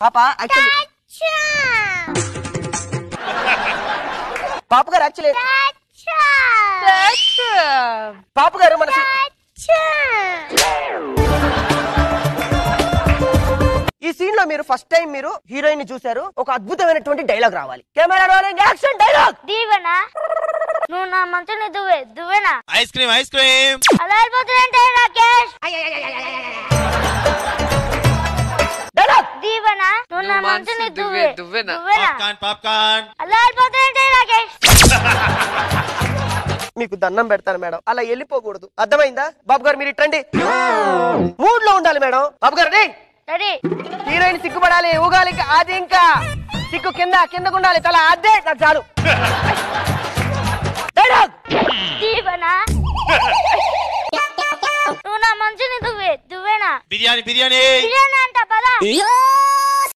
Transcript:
పాప యాక్చువల్లీ పాప గారు యాక్చువల్లీ పాప గారు మన సి- ఈ సీన్ లో మీరు ఫస్ట్ టైం మీరు హీరోయిన్ ని చూశారు ఒక అద్భుతమైనటువంటి డైలాగ్ రావాలి కెమెరా రోలింగ్ యాక్షన్ డైలాగ్ దీవెనా నువ్వు నా మంచుని దువ్వే దువ్వెనా ఐస్ క్రీమ్ ఐస్ క్రీమ్ అలా వెళ్ళిపోతుందంటే రాకేష్ డైలాగ్ దీవెనా నువ్వు నా నువ్వు మంచుని మనసు దువ్వే దువ్వే, దువ్వెనా. దువ్వెనా పాప్కార్న్ పాప్కార్న్ అలా వెళ్ళిపోతుందంటే రాకేష్ మీకు దండం పెడతాను మేడం అలా వెళ్ళిపోకూడదు అర్థమైందా బాబు గారు మీరు ఇట్టండి మూడ్ లో ఉండాలి మేడం బాబు గారు రేయ్. రెడీ హీరోయిన్ సిగ్గుపడాలి ఊగాలి ఇంకా అది ఇంకా సిగ్గు కింద కిందకు ఉండాలి తల అదే నాకు చాలు డైలాగ్ దీవెనా నువ్వు నా మంచుని దువ్వే దువ్వెనా బిర్యానీ బిర్యానీ బిర్యానీ అంట పదా